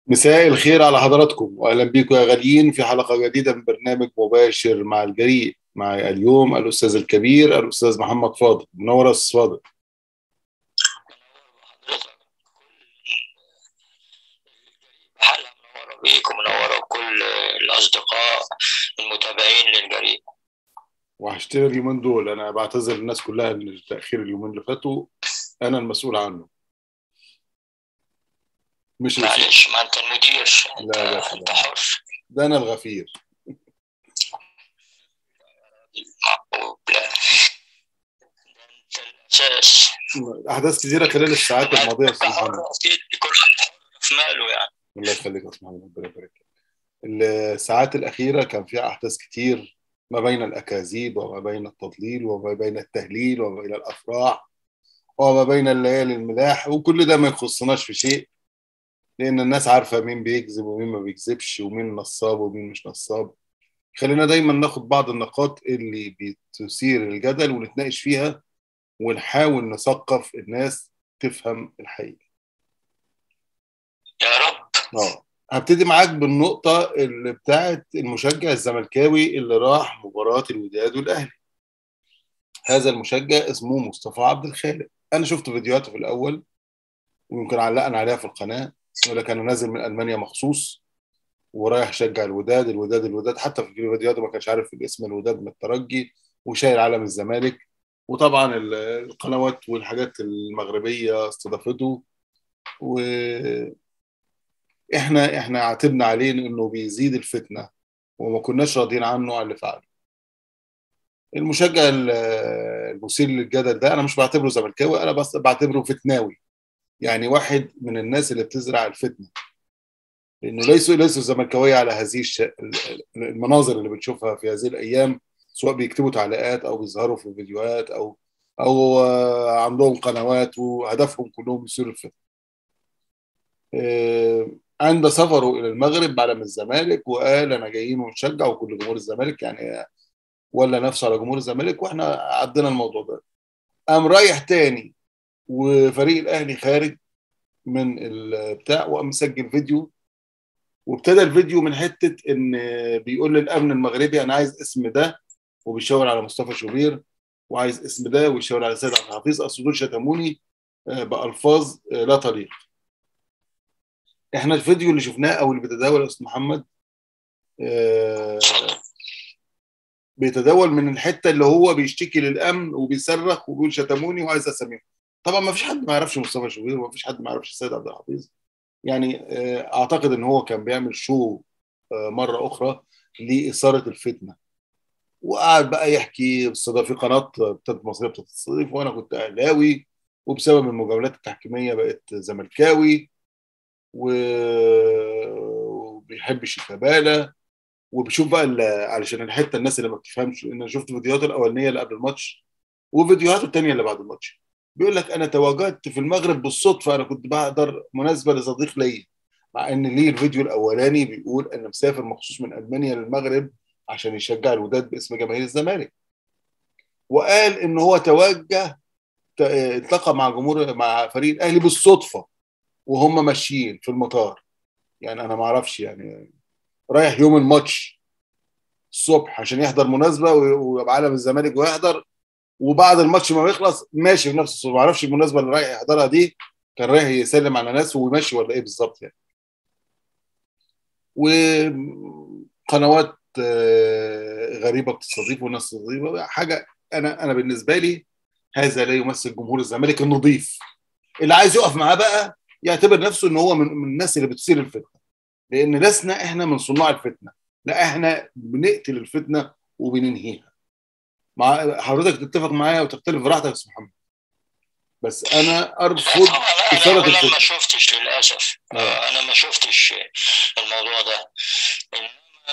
مساء الخير على حضراتكم واهلا بكم يا غاليين في حلقه جديده من برنامج مباشر مع الجريء معي اليوم الاستاذ الكبير الاستاذ محمد فاضل منور يا استاذ فاضل حلقة منورة بيك ومنورة كل الأصدقاء المتابعين للجريء وحشتنا اليومين دول انا بعتذر للناس كلها ان التاخير اليومين اللي فاتوا انا المسؤول عنه مش الأستاذ. معلش ما أنت المدير أنت, لا، لا، أنت حر ده انا الغفير معقول لا ده أنت الأساس احداث كثيره خلال الساعات الماضيه يا استاذ أنت حر محمد أكيد كل واحد حر في ماله يعني الله يخليك يا استاذ محمد ربنا يبارك لك. الساعات الاخيره كان فيها احداث كتير ما بين الاكاذيب وما بين التضليل وما بين التهليل وما بين الافراح وما بين الليالي الملاح وكل ده ما يخصناش في شيء لان الناس عارفه مين بيكذب ومين ما بيكذبش ومين نصاب ومين مش نصاب خلينا دايما ناخد بعض النقاط اللي بتثير الجدل ونتناقش فيها ونحاول نثقف الناس تفهم الحقيقه يا رب اه هبتدي معاك بالنقطة اللي بتاعت المشجع الزملكاوي اللي راح مباراة الوداد والأهلي. هذا المشجع اسمه مصطفى عبد الخالق. أنا شفت فيديوهاته في الأول ويمكن علقنا عليها في القناة يقول لك أنا نازل من ألمانيا مخصوص ورايح أشجع الوداد الوداد الوداد حتى في فيديوهاته ما كانش عارف الاسم الوداد من الترجي وشايل علم الزمالك وطبعا ال- القنوات والحاجات المغربية استضافته و احنا احنا عاتبنا عليه انه بيزيد الفتنه وما كناش راضيين عنه على اللي فعله. المشجع ال- المثير للجدل ده انا مش بعتبره زملكاوي انا بس بعتبره فتناوي. يعني واحد من الناس اللي بتزرع الفتنه. لانه ليسوا ليسوا زملكاويه على هذه الش... المناظر اللي بنشوفها في هذه الايام سواء بيكتبوا تعليقات او بيظهروا في فيديوهات او او آه، عندهم قنوات وهدفهم كلهم يثيروا الفتنه. آه، عند سفره الى المغرب على من الزمالك وقال انا جايين ونشجع وكل جمهور الزمالك يعني ولا نفسه على جمهور الزمالك واحنا عدينا الموضوع ده قام رايح تاني وفريق الاهلي خارج من البتاع وقام مسجل فيديو وابتدى الفيديو من حته ان بيقول للامن المغربي انا عايز اسم ده وبيشاور على مصطفى شوبير وعايز اسم ده ويشاور على سيد عبد الحفيظ اصل دول شتموني آه، بالفاظ آه، لا تليق احنا الفيديو اللي شفناه او اللي بيتداول يا استاذ محمد آه، بيتداول من الحته اللي هو بيشتكي للامن وبيصرخ وبيقول شتموني وعايز اساميهم طبعا ما فيش حد ما يعرفش مصطفى شوبير وما فيش حد ما يعرفش السيد عبد الحفيظ يعني آه، اعتقد ان هو كان بيعمل شو آه، مره اخرى لاثاره الفتنه وقعد بقى يحكي استضاف في قناه ابتدت مصريه بتستضيف وانا كنت اهلاوي وبسبب المجاملات التحكيميه بقيت زملكاوي و- وبيحب شيكابالا وبشوف بقى ال- علشان الحته الناس اللي ما بتفهمش ان انا شفت فيديوهاته الاولانيه اللي قبل الماتش وفيديوهاته الثانيه اللي بعد الماتش بيقول لك انا تواجدت في المغرب بالصدفه انا كنت بحضر مناسبه لصديق ليا مع ان ليه الفيديو الاولاني بيقول انا مسافر مخصوص من المانيا للمغرب عشان يشجع الوداد باسم جماهير الزمالك وقال ان هو توجه ت- التقى مع جمهور مع فريق الاهلي بالصدفه وهم ماشيين في المطار يعني انا ما اعرفش يعني رايح يوم الماتش الصبح عشان يحضر مناسبه و- ويبقى علم الزمالك ويحضر وبعد الماتش ما يخلص ماشي في نفس الصبح ما اعرفش المناسبه اللي رايح يحضرها دي كان رايح يسلم على ناس ويمشي ولا ايه بالظبط يعني وقنوات آه، غريبه بتستضيف وناس تستضيف حاجه انا انا بالنسبه لي هذا لا يمثل جمهور الزمالك النظيف اللي عايز يقف معاه بقى يعتبر نفسه ان هو من, من الناس اللي بتثير الفتنه لان لسنا احنا من صناع الفتنه لا احنا بنقتل الفتنه وبننهيها مع حضرتك تتفق معايا وتختلف براحتك يا استاذ محمد بس انا ارفض طبعا انا إثارة أولاً الفتنة. ما شفتش للاسف آه. آه، انا ما شفتش الموضوع ده انما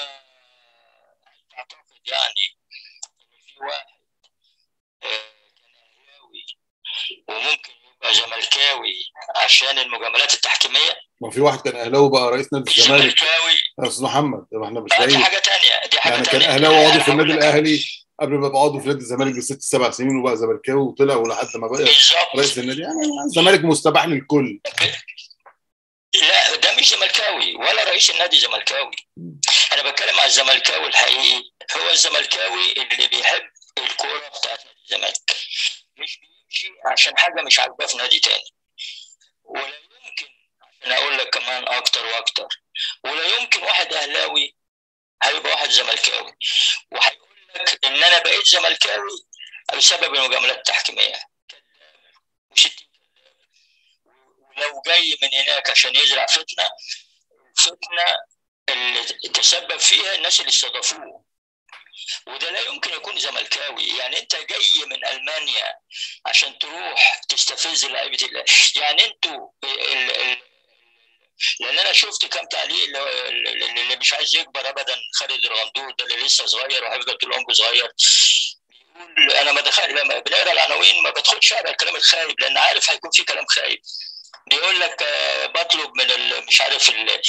اعتقد يعني ان في واحد آه، كان اهلاوي وممكن يبقى زملكاوي عشان المجاملات التحكيميه ما في واحد كان اهلاوي بقى رئيس نادي الزمالك زملكاوي يا استاذ محمد طب احنا مش آه، دي بعيد حاجه تانية دي حاجه يعني كان تانية اهلاوي عضو أنا في النادي هقول لك. الاهلي قبل ما يبقى عضو في نادي الزمالك بست سبع سنين وبقى زملكاوي وطلع ولحد ما بقى بالظبط رئيس النادي يعني الزمالك مستباح للكل لا ده مش زملكاوي ولا رئيس النادي زملكاوي انا بتكلم على الزملكاوي الحقيقي هو الزملكاوي اللي بيحب الكوره بتاعت نادي الزمالك مش بيمشي عشان حاجه مش عاجباه في نادي تاني ولا يمكن عشان اقول لك كمان اكتر واكتر ولا يمكن واحد اهلاوي هيبقى واحد زملكاوي وهيقول لك ان انا بقيت زملكاوي بسبب المجاملات التحكيميه و60 ولو جاي من هناك عشان يزرع فتنه الفتنه اللي تسبب فيها الناس اللي استضافوه وده لا يمكن يكون زملكاوي يعني انت جاي من المانيا عشان تروح تستفز لعيبه الله يعني انتوا ال ال لان انا شفت كام تعليق اللي, اللي مش عايز يكبر ابدا خالد الغندور ده اللي لسه صغير وهيفضل طول عمره صغير بيقول انا ما دخل لما بنقرا العناوين ما بدخلش اقرا الكلام الخايب لان عارف هيكون في كلام خايب بيقول لك بطلب من مش عارف ال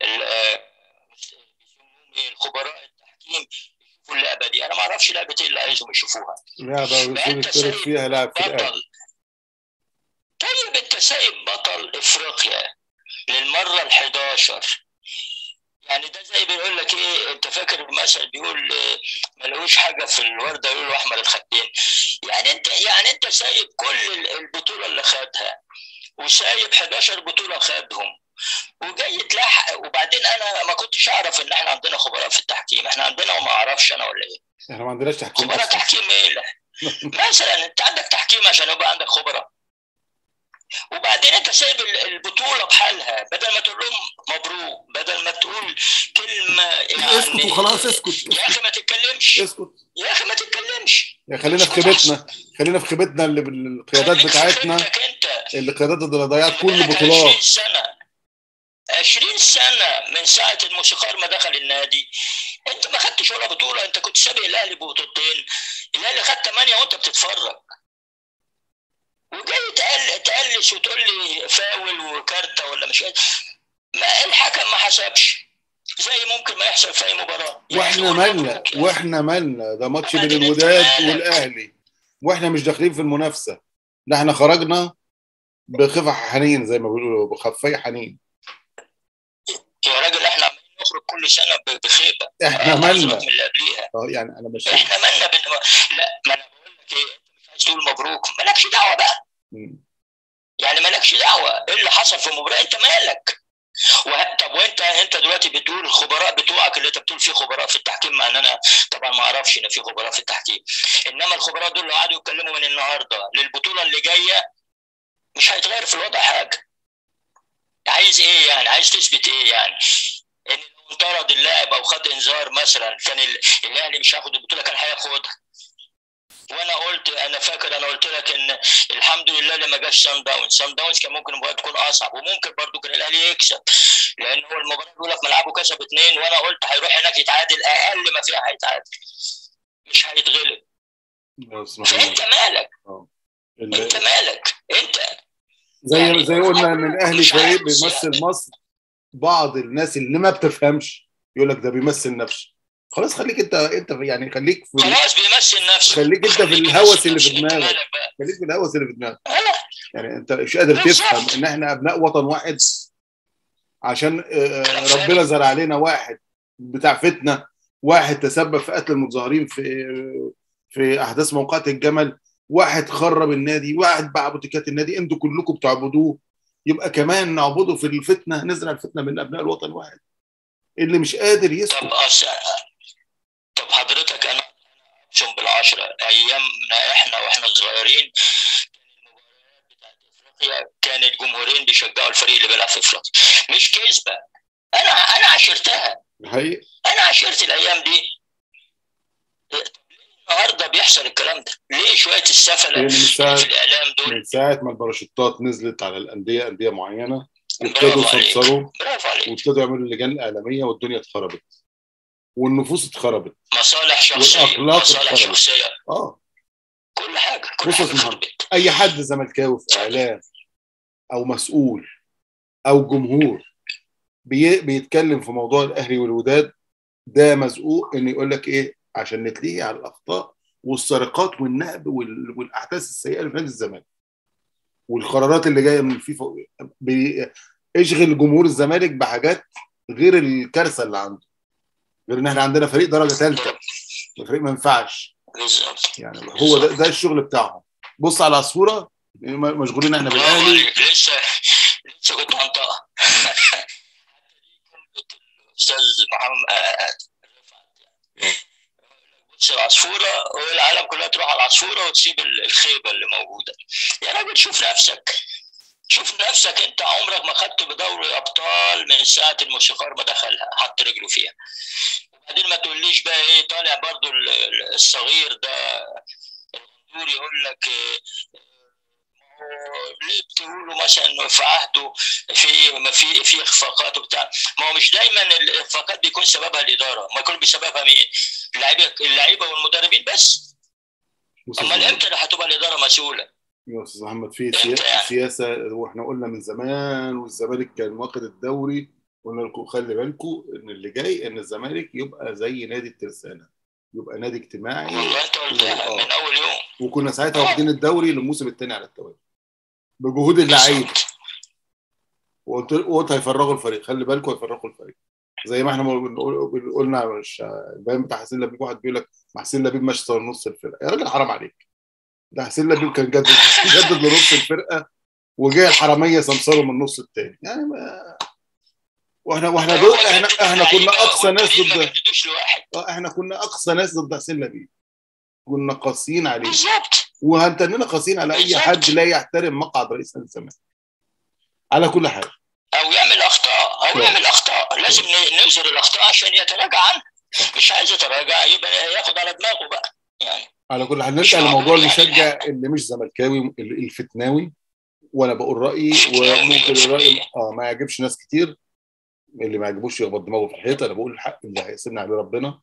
الخبراء التحكيم يشوفوا اللعبه دي انا ما اعرفش لعبه ايه اللي عايزهم يشوفوها لعبه بيصير فيها لاعب في بطل طيب انت سايب بطل افريقيا للمره ال 11 يعني ده زي بيقول لك ايه انت فاكر المثل بيقول ما لقوش حاجه في الورده يقولوا احمر الخدين يعني انت يعني انت سايب كل البطوله اللي خدها وسايب 11 بطوله خدهم وجاي تلاحق وبعدين انا ما كنتش اعرف ان احنا عندنا خبراء في التحكيم احنا عندنا وما اعرفش انا ولا ايه احنا ما عندناش تحكيم خبراء تحكيم ايه لا مثلا انت عندك تحكيم عشان يبقى عندك خبراء وبعدين انت سايب البطوله بحالها بدل ما تقول لهم مبروك بدل ما تقول كلمه يعني اسكت وخلاص اسكت يا اخي ما تتكلمش اسكت يا اخي ما تتكلمش يا خلينا في خيبتنا خلينا في خيبتنا اللي بالقيادات بتاعتنا اللي القيادات اللي ضيعت كل البطولات 20 سنه 20 سنه من ساعه الموسيقار ما دخل النادي انت ما خدتش ولا بطوله انت كنت سابق الاهلي ببطولتين الاهلي خد 8 وانت بتتفرج وجاي تقل تقلش وتقول لي فاول وكارته ولا مش ما الحكم ما حسبش زي ممكن ما يحصل في اي مباراه واحنا مالنا واحنا مالنا ده ماتش بين الوداد والاهلي واحنا مش داخلين في المنافسه ده احنا خرجنا بخفح حنين زي ما بيقولوا بخفي حنين يا راجل احنا عمالين نخرج كل سنه بخيبه احنا مالنا من اللي قبليها اه يعني انا مش احنا مالنا بن... لا ما انا بقول لك ايه انت مش عايز تقول مبروك مالكش دعوه بقى مم. يعني مالكش دعوه ايه اللي حصل في المباراه انت مالك وه... طب وانت انت دلوقتي بتقول الخبراء بتوعك اللي انت بتقول في خبراء في التحكيم مع ان انا طبعا ما اعرفش ان في خبراء في التحكيم انما الخبراء دول لو قعدوا يتكلموا من النهارده للبطوله اللي جايه مش هيتغير في الوضع حاجه عايز ايه يعني عايز تثبت ايه يعني ان لو انطرد اللاعب او خد انذار مثلا كان الاهلي مش هياخد البطوله كان هياخدها وانا قلت انا فاكر انا قلت لك ان الحمد لله لما جاش سان داونز سان داونز كان ممكن المباراه تكون اصعب وممكن برضو كان الاهلي يكسب لان هو المباراه الاولى في ملعبه كسب اثنين وانا قلت هيروح هناك يتعادل اقل ما فيها هيتعادل مش هيتغلب فانت مالك انت مالك انت زي يعني زي قلنا ان الاهلي مش فريق عارف بيمثل يعني. مصر بعض الناس اللي ما بتفهمش يقول لك ده بيمثل نفسه خلاص خليك انت انت يعني خليك في خلاص بيمثل نفسه خليك انت في خليك الهوس يمثل اللي في نفسه. انت دماغك مالك بقى خليك في الهوس اللي في دماغك لا يعني انت مش قادر بالظبط. تفهم ان احنا ابناء وطن واحد عشان آه، كلام ربنا فارغ. زرع علينا واحد بتاع فتنه واحد تسبب في قتل المتظاهرين في في احداث موقعة الجمل واحد خرب النادي واحد باع بوتيكات النادي انتوا كلكم بتعبدوه يبقى كمان نعبده في الفتنه نزرع الفتنه من ابناء الوطن واحد اللي مش قادر يسكت طب أص... طب حضرتك انا اقسم بالعشره ايامنا احنا واحنا صغيرين كان المباريات بتاعت افريقيا كانت جمهورين بيشجعوا الفريق اللي بيلعب في افريقيا مش كذبه انا انا عشرتها حقيقي انا عشرت الايام دي طب ليه النهارده بيحصل الكلام ده؟ ليه شويه السفله لأن من اللي ساعة في الاعلام دول من ساعه ما الباراشوتات نزلت على الانديه انديه معينه برافو ابتدوا عليك. يسمسروا برافو عليك وابتدوا يعملوا اللجان الاعلاميه والدنيا اتخربت والنفوس اتخربت مصالح شخصيه والأخلاق مصالح اتخربت. شخصيه اه كل حاجه كل بص يا حاجه اسمع. خربت اي حد زملكاوي في اعلام او مسؤول او جمهور بي... بيتكلم في موضوع الاهلي والوداد ده مزقوق ان يقول لك ايه عشان نتلهي على الاخطاء والسرقات والنهب وال... والاحداث السيئه اللي في نادي الزمالك والقرارات اللي جايه من الفيفا بي... اشغل جمهور الزمالك بحاجات غير الكارثه اللي عنده غير ان احنا عندنا فريق درجه ثالثه الفريق ما ينفعش بالظبط يعني هو ده, ده الشغل بتاعهم بص على الصوره مشغولين احنا بالاهلي لسه لسه كنت منطقه الاستاذ محمد بص العصفوره والعالم كلها تروح على العصفوره وتسيب الخيبه اللي موجوده يا راجل شوف نفسك شوف نفسك انت عمرك ما خدت بدوري ابطال من ساعه الموسيقار ما دخلها حط رجله فيها وبعدين ما تقوليش بقى ايه طالع برضو الصغير ده الغندور يقول لك ليه بتقولوا مثلا انه في عهده في ما في في اخفاقات وبتاع ما هو مش دايما الاخفاقات بيكون سببها الاداره ما يكون بسببها مين؟ اللعيبه اللعيبه والمدربين بس امال امتى هتبقى الاداره مسؤوله؟ يا استاذ محمد في سياسه, سياسة واحنا قلنا من زمان والزمالك كان واخد الدوري قلنا لكم خلي بالكم ان اللي جاي ان الزمالك يبقى زي نادي الترسانه يبقى نادي اجتماعي والله انت قلتها من اول يوم وكنا ساعتها واخدين الدوري للموسم الثاني على التوالي بجهود اللعيبه وقلت وقلت هيفرغوا الفريق خلي بالكم هيفرغوا الفريق زي ما احنا بنقول قلنا مش البيان بتاع حسين لبيب واحد بيقول لك ما حسين لبيب ماشي نص الفرقه يا راجل حرام عليك ده حسين لبيب كان جدد جدد لنص الفرقه وجاي الحراميه سمسروا من النص الثاني يعني ما واحنا واحنا دول احنا احنا كنا اقصى ناس ضد احنا كنا اقصى ناس ضد حسين لبيب كنا قاسيين عليه بالظبط وهنتننا قاسيين على اي حد لا يحترم مقعد رئيس نادي الزمالك على كل حال او يعمل اخطاء او يعمل اخطاء لازم نظهر الاخطاء عشان يتراجع عنها مش عايز يتراجع يبقى ياخد على دماغه بقى يعني على كل حال نرجع لموضوع المشجع اللي مش زملكاوي الفتناوي وانا بقول رايي وممكن الراي اه ما يعجبش ناس كتير اللي ما يعجبوش يخبط دماغه في الحيطه انا بقول الحق اللي هيسيبنا عليه ربنا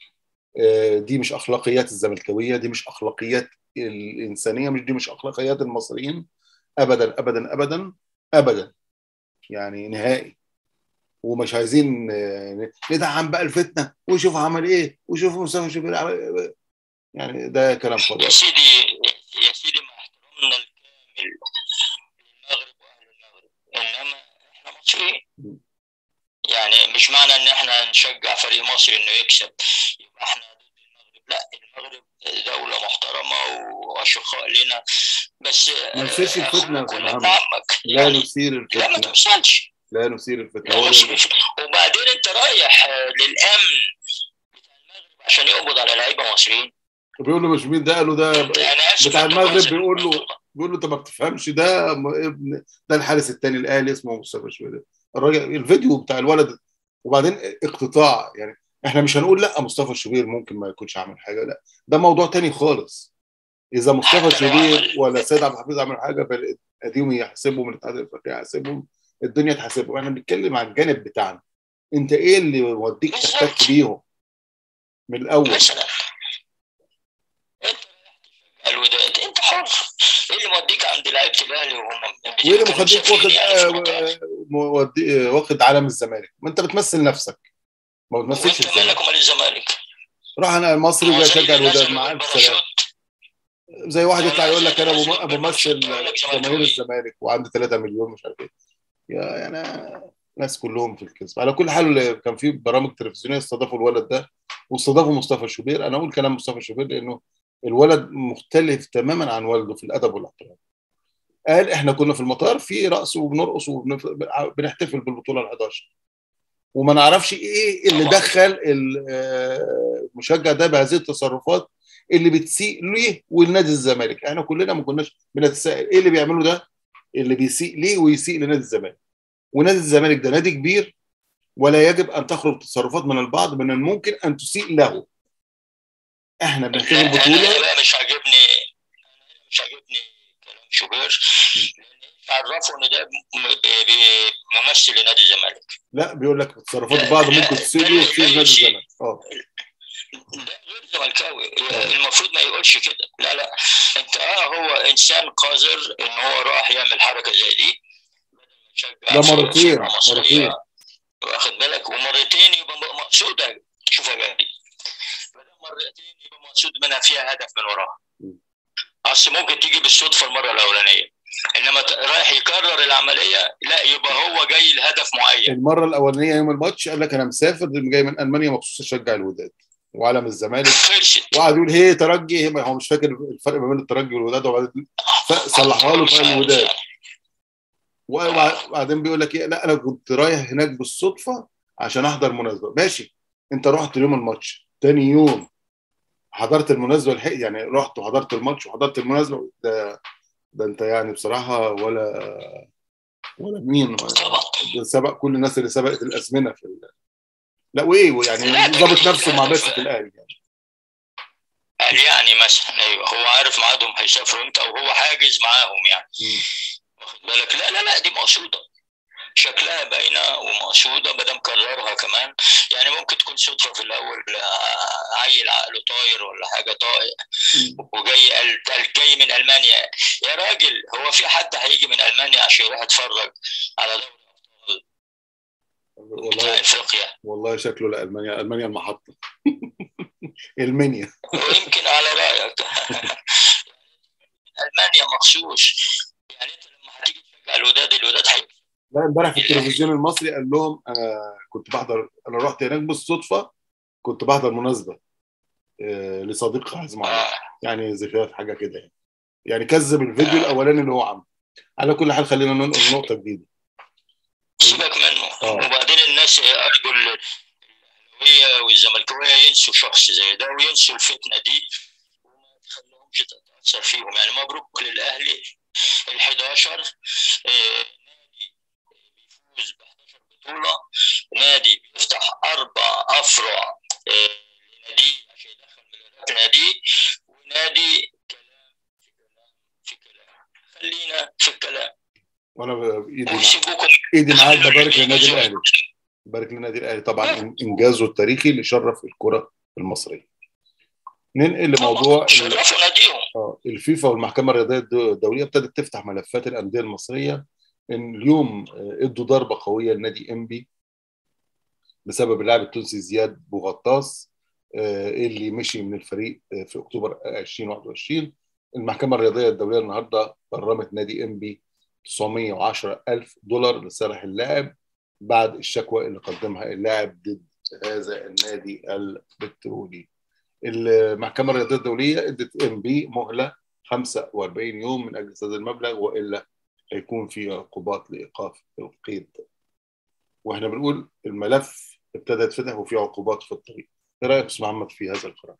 دي مش اخلاقيات الزملكاويه دي مش اخلاقيات الانسانيه مش دي مش اخلاقيات المصريين ابدا ابدا ابدا ابدا يعني نهائي ومش عايزين ندعم بقى الفتنه وشوف عمل ايه وشوف مصطفى شوبير عمل يعني ده كلام فاضي يا سيدي يا سيدي مع احترامنا الكامل للمغرب واهل المغرب انما احنا مصريين يعني مش معنى ان احنا نشجع فريق مصري انه يكسب يبقى احنا ضد المغرب لا المغرب دولة محترمة وأشقاء لنا بس ما نسيرش الفتنة يا محمد لا يعني نثير لا ما الفتنة توصلش لا نثير الفتنة لا هو مش ده- مش وبعدين انت رايح للامن بتاع المغرب عشان يقبض على لعيبه مصريين بيقول له مش مين ده قالوا ده انا اسف بتاع انت المغرب مصري. بيقول له بيقول له انت ما بتفهمش ده م- ابن ده الحارس الثاني الاهلي اسمه مصطفى شوبير الراجل الفيديو بتاع الولد وبعدين اقتطاع يعني احنا مش هنقول لا مصطفى شوبير ممكن ما يكونش عامل حاجه لا ده موضوع تاني خالص اذا مصطفى شوبير ولا سيد عبد الحفيظ عمل حاجه فالقديم يحسبهم من الاتحاد الافريقي يحسبهم الدنيا تحاسبهم احنا بنتكلم عن الجانب بتاعنا انت ايه اللي يوديك بالظبط. تحتك بيهم من الاول مثلا انت رايح تشجع الوداد انت حر ايه اللي موديك عند لعيبه الاهلي وهم وايه اللي مخليك واخد يعني في المطار؟ آه، مودي- آه، واخد علم الزمالك ما انت بتمثل نفسك ما بتمثلش وانت الزمالك مالك ومال الزمالك راح انا المصري هو وجاي زي اشجع اللي الوداد نزل مع الف بالباراشوت. سلامه زي واحد يطلع يقول لك انا زي بم- اللي بمثل نزل بالباراشوت. جماهير الزمالك وعندي 3 مليون مش عارف ايه يا يعني ناس كلهم في الكذب على كل حال كان في برامج تلفزيونيه استضافوا الولد ده واستضافوا مصطفى شوبير انا اقول كلام مصطفى شوبير لانه الولد مختلف تماما عن والده في الادب والاحترام قال احنا كنا في المطار في رقص وبنرقص وبنحتفل بالبطوله ال 11 وما نعرفش ايه اللي طبعا. دخل ال- آه، المشجع ده بهذه التصرفات اللي بتسيء ليه ولنادي الزمالك احنا كلنا ما كناش بنتساءل ايه اللي بيعمله ده اللي بيسيء ليه ويسيء لنادي الزمالك ونادي الزمالك ده نادي كبير ولا يجب ان تخرج تصرفات من البعض من الممكن ان تسيء له احنا بنحتفل لا، بطوله انا بقى مش عاجبني أنا مش عاجبني كلام شوبير عرفوا ان ده م- ب- ب- ممثل لنادي الزمالك لا بيقول لك تصرفات لا، البعض لا، ممكن تسيء لا، ليه وتسيء لا لنادي يسيء. الزمالك اه ده غير زملكاوي المفروض ما يقولش كده لا لا انت اه هو انسان قذر ان هو راح يعمل حركه زي دي بدل ده ما يشجع مرتين، فرقة مصرية. مرتين. واخد بالك ومرتين يبقى م- مقصوده شوف يا جدي بدل مرتين يبقى مقصود منها فيها هدف من وراها اصل ممكن تيجي بالصدفه المره الاولانيه انما ت- رايح يكرر العمليه لا يبقى هو جاي لهدف معين المره الاولانيه يوم الماتش قال لك انا مسافر جاي من المانيا مخصوص اشجع الوداد وعلم الزمالك خلصت وقعد يقول هي ترجي هي هو مش فاكر الفرق ما بين الترجي والوداد وبعدين ف- صلحها له مش في عارف الوداد يعني. وبعدين بيقول لك ايه لا انا كنت رايح هناك بالصدفه عشان احضر مناسبه ماشي انت رحت يوم الماتش تاني يوم حضرت المناسبه الحق يعني رحت وحضرت الماتش وحضرت المناسبه ده ده انت يعني بصراحه ولا ولا مين طبعا ده سبق كل الناس اللي سبقت الازمنه في ال... لا وايه يعني لا، ده ظابط جميل. نفسه مع بعثه الاهلي يعني قال يعني مثلا ايوه هو عارف ميعادهم هيسافروا امتى وهو حاجز معاهم يعني مم. واخد بالك لا لا لا دي مقصوده شكلها باينه ومقصوده ما دام كررها كمان يعني ممكن تكون صدفه في الاول آه، عيل عقله طاير ولا حاجه طاير وجاي قال قال جاي من المانيا يا راجل هو في حد هيجي من المانيا عشان يروح يتفرج على دوري بتاع والله افريقيا والله شكله لا المانيا المانيا المحطه المنيا ويمكن على رايك المانيا مخصوص يعني انت لما هتيجي تشجع الوداد الوداد هي لا امبارح في التلفزيون المصري قال لهم انا كنت بحضر انا رحت هناك بالصدفه كنت بحضر مناسبه آه، لصديق عزيز علي آه. يعني زفاف حاجه كده يعني يعني كذب الفيديو آه. الاولاني اللي هو عمله على كل حال خلينا ننقل نقطه جديده سيبك منه آه. وبعدين الناس ارجو الاهلاويه والزملكاويه ينسوا شخص زي ده وينسوا الفتنه دي وما تخليهمش تاثر فيهم يعني مبروك للاهلي ال 11 آه، نادي بيفوز ب 11 بطوله نادي بيفتح اربع افرع آه، لناديه عشان يدخل مليارات ناديه ونادي كلام في كلام في كلام خلينا في الكلام وانا بايدي مع... ويسيبوكم ايدي معاك ببارك للنادي الاهلي بارك للنادي الاهلي طبعا انجازه التاريخي اللي شرف الكره المصريه ننقل لموضوع ال- شرفوا ناديهم آه، الفيفا والمحكمه الرياضيه الدو- الدوليه ابتدت تفتح ملفات الانديه المصريه ان اليوم آه، ادوا ضربه قويه لنادي انبي بسبب اللاعب التونسي زياد بوغطاس آه، اللي مشي من الفريق آه، في اكتوبر 2021 المحكمه الرياضيه الدوليه النهارده غرمت نادي انبي 910 الف دولار لصالح اللاعب بعد الشكوى اللي قدمها اللاعب ضد هذا النادي البترولي المحكمه الرياضيه الدوليه ادت ام بي مهله 45 يوم من اجل سداد المبلغ والا هيكون في عقوبات لايقاف القيد واحنا بنقول الملف ابتدى يتفتح وفي عقوبات في الطريق ايه رايك يا استاذ محمد في هذا القرار؟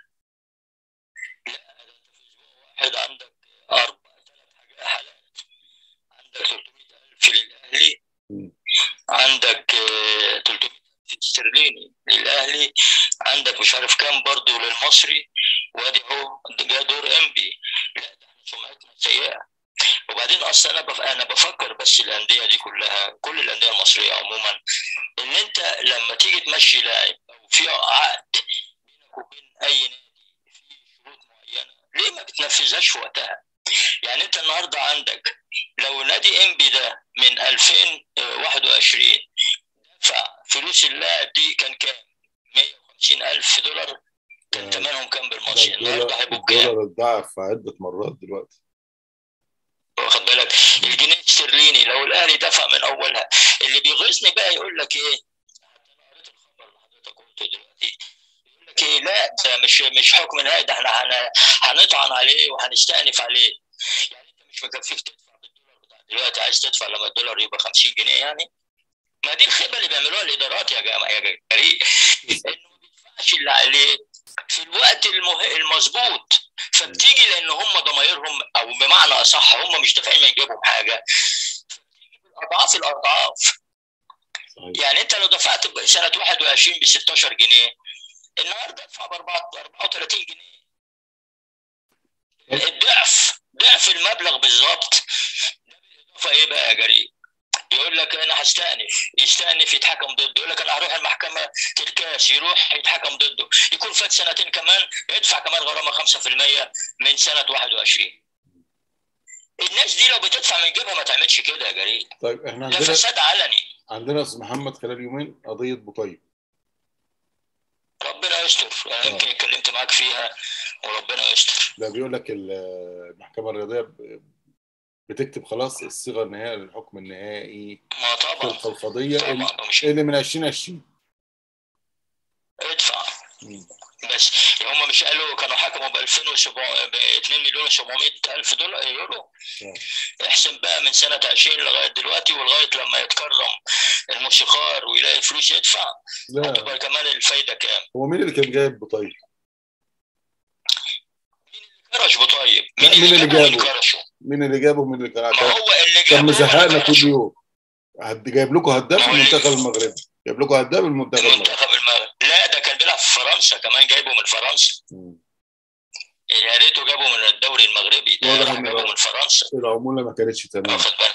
واحد عندك أربع ثلاث حالات عندك 300000 للأهلي مم. عندك آه، 300000 استرليني للأهلي عندك مش عارف كام برضه للمصري وادي اهو ده جه دور انبي لا ده احنا سمعتنا سيئة وبعدين اصلا انا بف... انا بفكر بس الانديه دي كلها كل الانديه المصريه عموما ان انت لما تيجي تمشي لاعب او في عقد بينك وبين اي نادي في شروط معينه ليه ما بتنفذهاش في وقتها؟ يعني انت النهارده عندك لو نادي انبي ده من 2021 دفع فلوس اللاعب دي كان كام؟ 150 ألف دولار كان ثمنهم كام بالماتش النهارده هيبقوا كام؟ الدولار اتضاعف عده مرات دلوقتي واخد بالك الجنيه الاسترليني لو الاهلي دفع من اولها اللي بيغيظني بقى يقول لك ايه حتى انا قريت الخبر اللي حضرتك قلته دلوقتي يقول لك ايه لا ده مش مش حكم نهائي ده احنا هن- هنطعن عليه وهنستأنف عليه يعني انت مش مكفيك تدفع بالدولار بتاع دلوقتي عايز تدفع لما الدولار يبقى 50 جنيه يعني ما دي الخيبه اللي بيعملوها الادارات يا جماعه يا جريء انه ما بيدفعش اللي عليه في الوقت المه... المظبوط فبتيجي لان هم ضمايرهم او بمعنى اصح هم مش دافعين من جيبهم حاجه فبتيجي بالاضعاف الاضعاف صحيح يعني انت لو دفعت ب- سنه 21 ب 16 جنيه النهارده ادفع ب 34 جنيه الضعف ضعف المبلغ بالظبط ده بالاضافه ايه بقى يا جريء؟ يقول لك انا هستأنف يستأنف يتحكم ضده يقول لك انا هروح المحكمه الكاس يروح يتحكم ضده يكون فات سنتين كمان يدفع كمان غرامه 5% من سنه 21 الناس دي لو بتدفع من جيبها ما تعملش كده يا جريء طيب احنا ده عندنا فساد علني عندنا يا استاذ محمد خلال يومين قضيه بوطيب ربنا يستر انا يمكن اتكلمت معاك فيها وربنا يستر ده بيقول لك ال- المحكمه الرياضيه ب- بتكتب خلاص الصيغه النهائيه للحكم النهائي ما في طبعا الفلفضيه اللي- طبعا مش اللي من 2020 ادفع مم. بس هم مش قالوا كانوا حكموا ب 2700 ب 2 مليون و700 الف دولار يورو آه. احسن بقى من سنه 20 لغايه دلوقتي ولغايه لما يتكرم الموسيقار ويلاقي فلوس يدفع لا هتبقى كمان الفايده كام؟ هو مين اللي كان جايب بطيب؟ كرش بطيب لا، مين اللي جابه واللي جابه؟ كرشه؟ مين اللي جابه ومين اللي كان ما كان- هو اللي كان جابه مزهقنا هو كل اللي يوم هد- جايب لكم هداف ما هو المنتخب اللي- المغربي جايب لكم هداف المنتخب المغربي منتخب المغرب لا ده كان بيلعب في فرنسا كمان جايبه من فرنسا مم. يا ريته جابه من الدوري المغربي ده واضح راح إن جابه هو- من فرنسا العموله ما كانتش تمام واخد بالك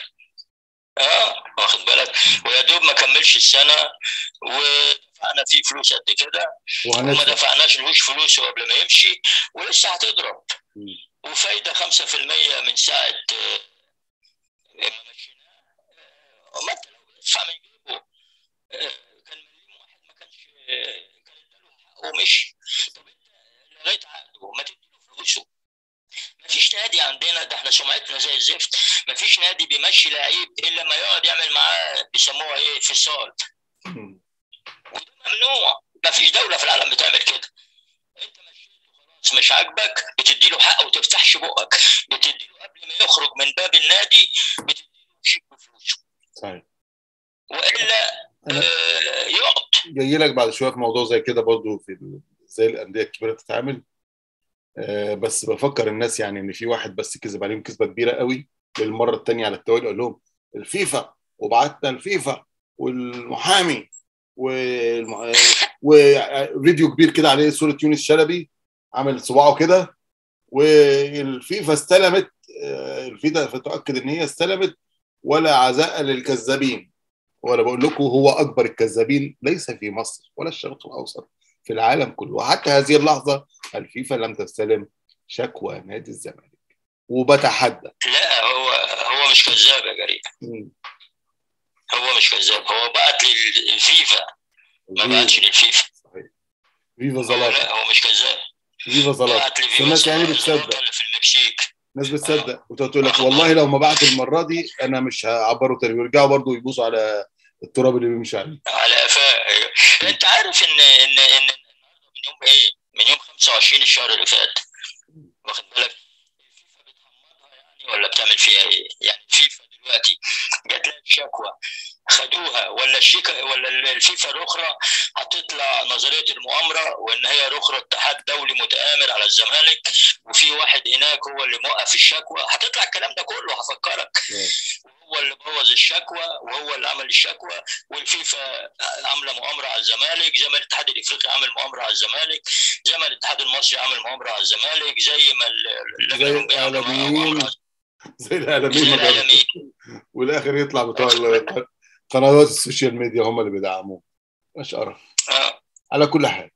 اه واخد بالك ويا دوب ما كملش السنه ودفعنا فيه فلوس قد كده وما وهندفع دفعناش لهوش فلوسه قبل ما يمشي ولسه هتضرب مم. وفايده 5% من ساعه آه، ما مشيناه آه، وما انت لو بتدفع من جيبه آه، كان مليون واحد ما كانش آه، كان اداله حقه ومشي طب انت لغايه عقده ما تديله فلوسه ما فيش نادي عندنا ده احنا سمعتنا زي الزفت ما فيش نادي بيمشي لعيب الا لما يقعد يعمل معاه بيسموها ايه فصال مم. وده ممنوع ما فيش دوله في العالم بتعمل كده انت مشيته خلاص مش عاجبك بتدي له حقه وما تفتحش بقك بتدي له قبل ما يخرج من باب النادي بتدي له شيك بفلوسه صحيح والا أنا- آه يقعد جاي لك بعد شويه في موضوع زي كده برضو في ال- ازاي الانديه الكبيره بتتعامل آه، بس بفكر الناس يعني ان في واحد بس كذب عليهم كذبه كبيره قوي للمره الثانيه على التوالي قال لهم الفيفا وبعتنا الفيفا والمحامي والم... وفيديو كبير كده عليه صوره يونس شلبي عامل صباعه كده والفيفا استلمت آه، الفيفا فتؤكد ان هي استلمت ولا عزاء للكذابين وانا بقول لكم هو اكبر الكذابين ليس في مصر ولا الشرق الاوسط في العالم كله وحتى هذه اللحظه الفيفا لم تستلم شكوى نادي الزمالك وبتحدى لا هو هو مش كذاب يا جريء مم. هو مش كذاب هو بعت للفيفا ما بعتش للفيفا صحيح فيفا هو زلاطه لا هو مش كذاب فيفا زلاطه بعت بس لفيفا الناس يعني زلاطة بتصدق اللي في المكسيك الناس بتصدق وتقول لك والله لو ما بعت المره دي انا مش هعبره تاني ويرجعوا برضه يبوسوا على التراب اللي بيمشي عليه على قفاه أيوة. انت عارف ان ان ان النهارده من يوم ايه؟ من يوم 25 الشهر اللي فات واخد بالك الفيفا بتحمضها يعني ولا بتعمل فيها ايه؟ يعني الفيفا دلوقتي جات لها شكوى خدوها ولا الشيكا ولا الفيفا الاخرى هتطلع نظريه المؤامره وان هي الاخرى اتحاد دولي متآمر على الزمالك وفي واحد هناك هو اللي موقف الشكوى هتطلع الكلام ده كله هفكرك وهو اللي بوظ الشكوى وهو اللي عمل الشكوى والفيفا عامله مؤامره على الزمالك زي ما الاتحاد الافريقي عامل مؤامره على الزمالك زي ما الاتحاد المصري عامل مؤامره على الزمالك زي ما اللجنه زي الاولمبيه عامله الإعلاميين مؤامره زي الاعلاميين زي ما جربوا. الاعلاميين والاخر يطلع بتوع ال- قنوات السوشيال ميديا هم اللي بيدعموه مش قرف آه. على كل حال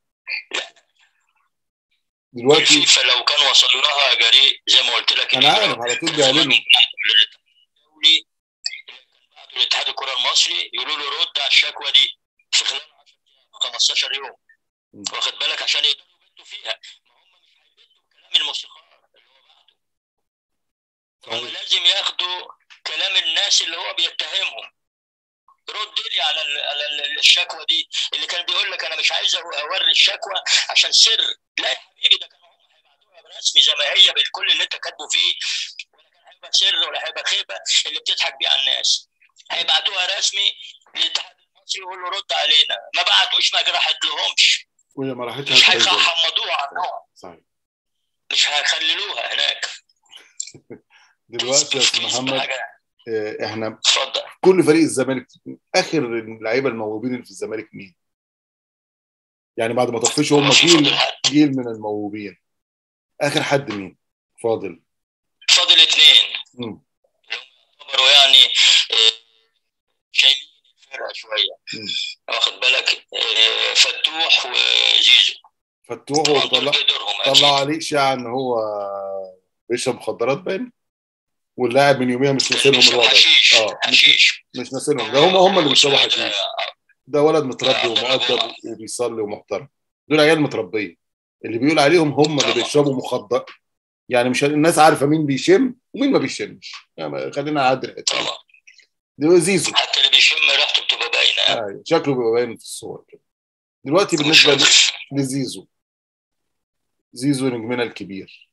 دلوقتي الفيفا لو كان وصل لها جريء زي ما قلت لك انا عارف على طول بيعلنوا الدولي كان بعتوا لاتحاد الكره المصري يقولوا له رد على الشكوى دي في خلال 10 ايام 15 يوم م. واخد بالك عشان يقدروا يبدوا فيها ما هم مش هيبدوا بكلام الموسيقار اللي هو بعته هم صحيح. لازم ياخدوا كلام الناس اللي هو بيتهمهم رد لي على ال- على ال- الشكوى دي اللي كان بيقول لك انا مش عايز أو- اوري الشكوى عشان سر لا يا حبيبي ده كانوا هم هيبعتوها رسمي زي ما هي بالكل اللي انت كاتبه فيه ولا كان هيبقى سر ولا هيبقى خيبه اللي بتضحك بيه على الناس هيبعتوها رسمي للاتحاد المصري يقول له رد علينا ما بعتوش ما راحت لهمش وهي ما راحتش مش هتنزل. هيحمضوها عنهم صحيح مش هيخللوها هناك دلوقتي يا استاذ مفيش محمد حاجة. آه، احنا اتفضل كل فريق الزمالك اخر اللعيبه الموهوبين اللي في الزمالك مين؟ يعني بعد ما طفشوا هم هو في جيل فاضل حد جيل من الموهوبين اخر حد مين؟ فاضل فاضل اثنين مم. يعتبروا يعني آه، شايلين الفرقه شويه مم. واخد بالك آه، فتوح وزيزو فتوح طبعا وطلع دول قدرهم اكيد طلعوا عليه اشاعه ان هو بيشرب مخدرات باين واللاعب من يوميها مش ناسينهم بيشرب الوضع حشيش اه مش, حشيش مش ناسينهم ده هم هم اللي بيشربوا واسمه إيه حشيش ده؟ ده ولد متربي آه، ومؤدب وبيصلي ومحترم دول عيال متربيه اللي بيقول عليهم هم اللي طبعا. بيشربوا مخدر يعني مش الناس عارفه مين بيشم ومين ما بيشمش يعني خلينا نعدي الحته دي. طبعا ده زيزو حتى اللي بيشم ريحته بتبقى باينه آه. شكله بيبقى باين في الصور كده دلوقتي بالنسبه ل- وشوف. لزيزو زيزو نجمنا الكبير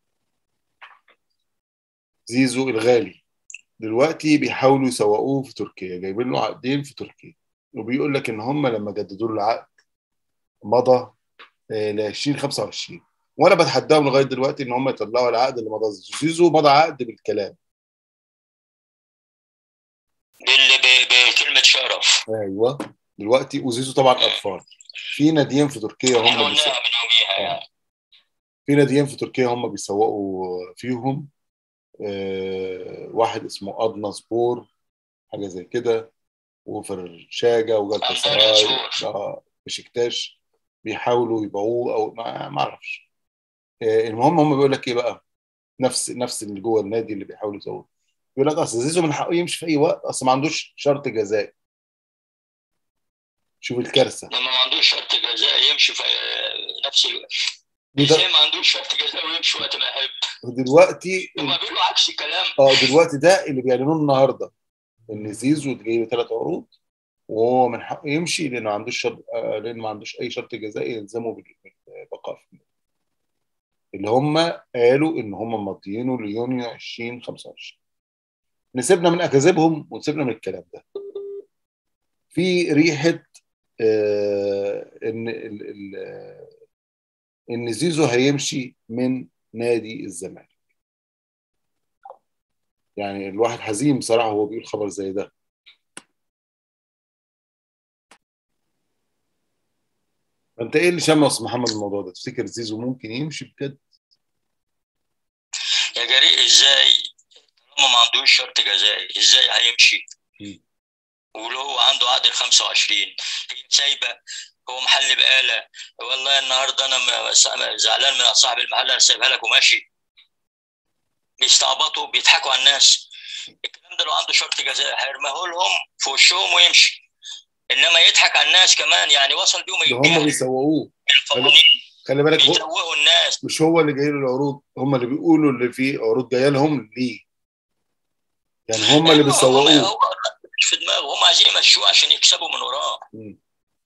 زيزو الغالي دلوقتي بيحاولوا يسوقوه في تركيا جايبين له عقدين في تركيا وبيقول لك ان هم لما جددوا له العقد مضى ل 2025 وانا بتحداهم لغايه دلوقتي ان هم يطلعوا العقد اللي مضى زيزو زيزو مضى عقد بالكلام باللي ب- بكلمه شرف ايوه دلوقتي وزيزو طبعا اطفال في ناديين في تركيا احنا هم قلناها بيسوقوا من يوميها يعني في ناديين في تركيا هم بيسوقوا فيهم آه، واحد اسمه ادنى سبور حاجه زي كده وفرشاجه وجلطة أندريا سراي سبور. آه، بشكتاش بيحاولوا يبيعوه او ما ما اعرفش آه، المهم هم بيقول لك ايه بقى نفس نفس اللي جوه النادي اللي بيحاولوا يسووه بيقول لك اصل زيزو من حقه يمشي في اي وقت اصل ما عندوش شرط جزائي شوف الكارثه لما ما عندوش شرط جزاء يمشي في نفس الوقت وده ازاي ما عندوش شرط جزاء ويمشي وقت ما يحب دلوقتي هما بيقولوا عكس الكلام اه دلوقتي ده اللي بيعلنوه النهارده ان زيزو جاي له ثلاث عروض وهو من حقه يمشي لانه ما عندوش شرط آه، لانه ما عندوش اي شرط جزائي يلزمه بالبقاء في النادي. اللي هم قالوا ان هم مضيينه ليونيو 2025 نسيبنا من اكاذيبهم ونسيبنا من الكلام ده في ريحه آه ان ال ال آه، ان زيزو هيمشي من نادي الزمالك يعني الواحد حزين بصراحه وهو بيقول خبر زي ده انت ايه اللي شمس محمد الموضوع ده تفتكر زيزو ممكن يمشي بجد يا جريء ازاي طالما ما عندوش شرط جزائي ازاي هيمشي مم. ولو هو عنده عقد ال 25 هي سايبه هو محل بقاله والله النهارده انا م- زعلان من صاحب المحل انا سايبها لك وماشي بيستعبطوا بيضحكوا على الناس الكلام ده لو عنده شرط جزائي هيرميه لهم في وشهم ويمشي انما يضحك على الناس كمان يعني وصل بيهم ده هم الجهل بيسوقوه القوانين خلي بالك هو بيتوهوا الناس مش هو اللي جاي له العروض هم اللي بيقولوا اللي فيه عروض جايه لهم ليه يعني هم اللي أيوة، هم- بيسوقوه هو مش في دماغه هم عايزين يمشوه عشان يكسبوا من وراه مم.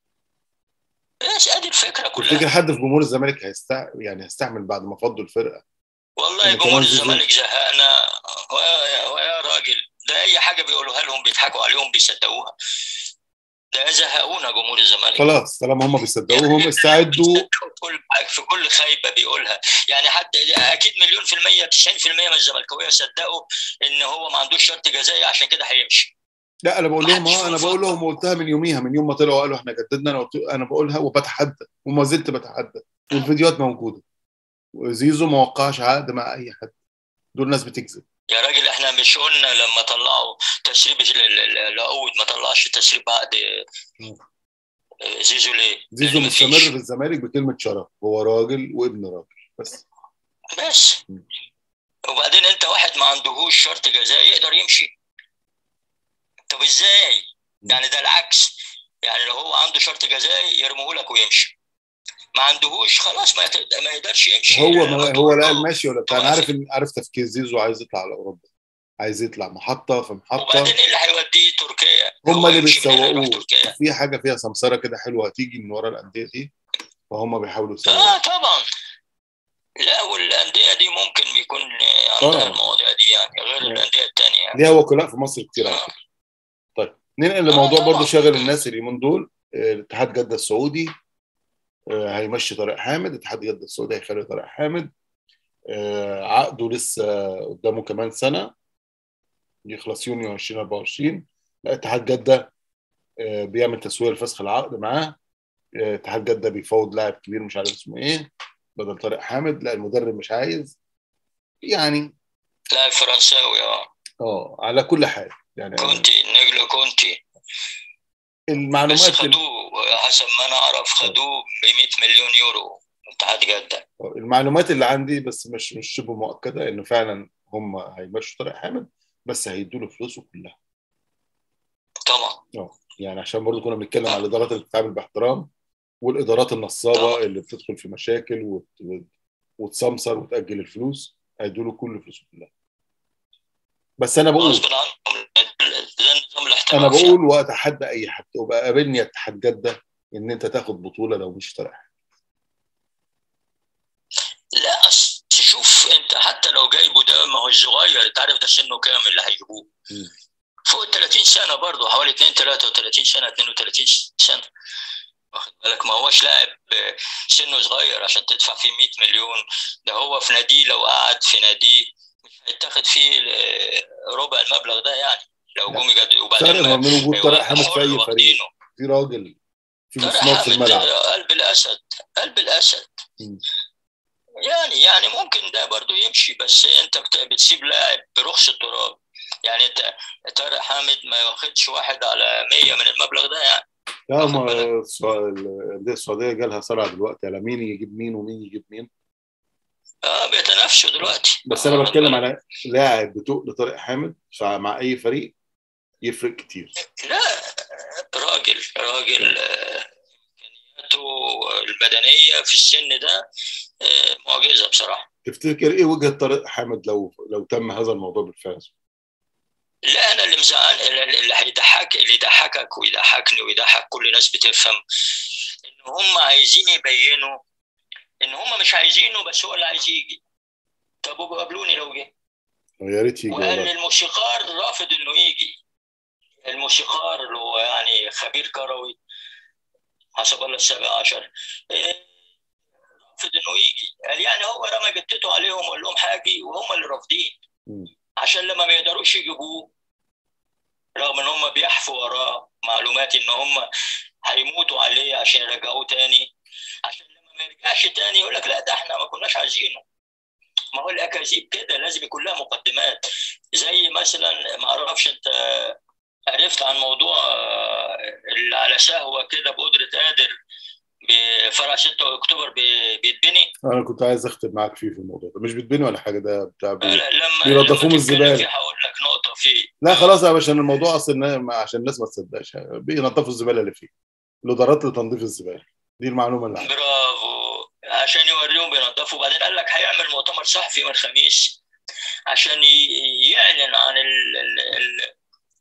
بس ادي الفكره تفتكر كلها حد في جمهور الزمالك هيستع... يعني هيستعمل بعد ما فضوا الفرقه والله إن جمهور كمان زيزو- الزمالك زهقنا ويا ويا راجل ده اي حاجه بيقولوها لهم بيضحكوا عليهم بيصدقوها ده زهقونا جمهور الزمالك خلاص طالما هم بيصدقوهم استعدوا في كل في كل خايبه بيقولها يعني حتى اكيد مليون في الميه 90% من الزملكاويه صدقوا ان هو ما عندوش شرط جزائي عشان كده هيمشي لا انا بقول لهم محدش اه انا فيهم بقول فكر. لهم وقلتها من يوميها من يوم ما طلعوا قالوا احنا جددنا انا قلت انا بقولها وبتحدى وما زلت بتحدى والفيديوهات موجوده وزيزو ما وقعش عقد مع اي حد دول ناس بتكذب يا راجل احنا مش قلنا لما طلعوا تسريب ال- ال- العقود ما طلعش تسريب عقد مم. زيزو ليه؟ زيزو لأن مستمر مفيش. في الزمالك بكلمه شرف هو راجل وابن راجل بس بس مم. وبعدين انت واحد ما عندهوش شرط جزائي يقدر يمشي طب ازاي مم. يعني ده العكس يعني لو هو عنده شرط جزائي يرموه لك ويمشي ما عندهوش خلاص ما, يت... ما يقدرش يمشي هو لأن ما هو هو لا دور- الماشي ولا بتاع انا توقف. عارف ان عارف تفكير زيزو عايز يطلع على اوروبا عايز يطلع محطه في محطه وبعدين ايه اللي هيوديه تركيا هم هو اللي يمشي من هنا يروح بيسوقوه تركيا في حاجه فيها سمسره كده حلوه هتيجي من ورا الانديه دي فهم بيحاولوا يسوقوا اه طبعا لا والانديه دي ممكن يكون عندها آه. المواضيع دي يعني غير آه. الانديه الثانيه يعني ليها وكلاء في مصر كتير على آه. فكره طيب ننقل لموضوع آه، طبعاً. برضه شاغل الناس اليومين دول آه، اتحاد جده السعودي آه، هيمشي طارق حامد اتحاد جده السعودي هيخلي طارق حامد آه، عقده لسه قدامه كمان سنه يخلص يونيو 2024 لا اتحاد جده آه، بيعمل تسويه لفسخ العقد معاه آه، اتحاد جده بيفاوض لاعب كبير مش عارف اسمه ايه بدل طارق حامد لا المدرب مش عايز يعني لاعب فرنساوي اه اه على كل حال يعني كونتي نجلو كونتي بس المعلومات ال- خدوه حسب ما انا اعرف خدوه ب 100 مليون يورو اتحاد جده المعلومات اللي عندي بس مش مش شبه مؤكده انه فعلا هم هيمشوا طارق حامد بس هيدوا له فلوسه كلها طبعا اه يعني عشان برضو كنا بنتكلم على الادارات اللي بتتعامل باحترام والادارات النصابه طبعا. اللي بتدخل في مشاكل وت... وت- وتسمسر وتاجل الفلوس هيدوا له كل فلوسه كلها بس انا بقول غصب عنهم ده نظام الاحتراف انا يعني. بقول واتحدى اي حد وبقى قابلني اتحاد جده ان انت تاخد بطوله لو مش طالع لا أصل شوف انت حتى لو جايبه ده ما هو صغير انت عارف ده سنه كام اللي هيجيبوه مم. فوق ال 30 سنه برضه حوالي 2 33 سنه 32 سنه واخد بالك ما هوش لاعب آه، سنه صغير عشان تدفع فيه 100 مليون ده هو في ناديه لو قعد في ناديه مش هيتاخد فيه آه، ربع المبلغ ده يعني لو لا. جم يجد فرق وبعدين ما بين وجود طارق حامد في حر اي فريق واخدينه. في راجل في طارق مسمار في حامد الملعب قلب الاسد قلب الاسد مم. يعني يعني ممكن ده برضو يمشي بس انت بت- بتسيب لاعب برخص التراب يعني انت طارق حامد ما ياخدش واحد على 100 من المبلغ ده يعني لا واخد ما بالك؟ السع- الانديه السعوديه جالها صرع دلوقتي على مين يجيب مين ومين يجيب مين اه بيتنافسوا دلوقتي بس انا واخد بتكلم بالك؟ على لاعب بتقل طارق حامد مع اي فريق يفرق كتير لا راجل راجل آه، امكانياته البدنيه في السن ده آه، معجزه بصراحه تفتكر ايه وجهه طارق حامد لو لو تم هذا الموضوع بالفعل لا انا اللي مزعل اللي هيضحك اللي يضحكك ويضحكني ويضحك كل الناس بتفهم ان هم عايزين يبينوا ان هم مش عايزينه بس هو اللي عايز يجي طب وابقوا قابلوني لو جه يا ريت يجي وقال والله الموسيقار رافض انه يجي الموسيقار اللي هو يعني خبير كروي حسب الله السابع عشر إيه، رافض انه يجي قال يعني هو رمى جتته عليهم وقال لهم حاجي وهم اللي رافضين مم. عشان لما ما يقدروش يجيبوه رغم ان هم بيحفوا وراه معلومات ان هم هيموتوا عليه عشان يرجعوه تاني عشان لما ما يرجعش تاني يقول لك لا ده احنا ما كناش عايزينه ما هو الاكاذيب كده لازم يكون لها مقدمات زي مثلا ما اعرفش انت عرفت عن موضوع آه، اللي على سهوه كده بقدره قادر بفرع 6 اكتوبر بي- بيتبني انا كنت عايز اختم معاك فيه في الموضوع ده مش بتبني ولا حاجه ده بتاع بي... لا، لما بينضفوه لما من تتكلم الزبالة. فيه هقول لك نقطه فيه لا خلاص يا باشا الموضوع اصلا عشان الناس ما تصدقش بينضفوا الزباله اللي فيه الادارات لتنظيف الزباله دي المعلومه اللي عندي برافو عشان يوريهم بينظفوا وبعدين قال لك هيعمل مؤتمر صحفي يوم الخميس عشان ي- يعلن عن ال- ال- ال-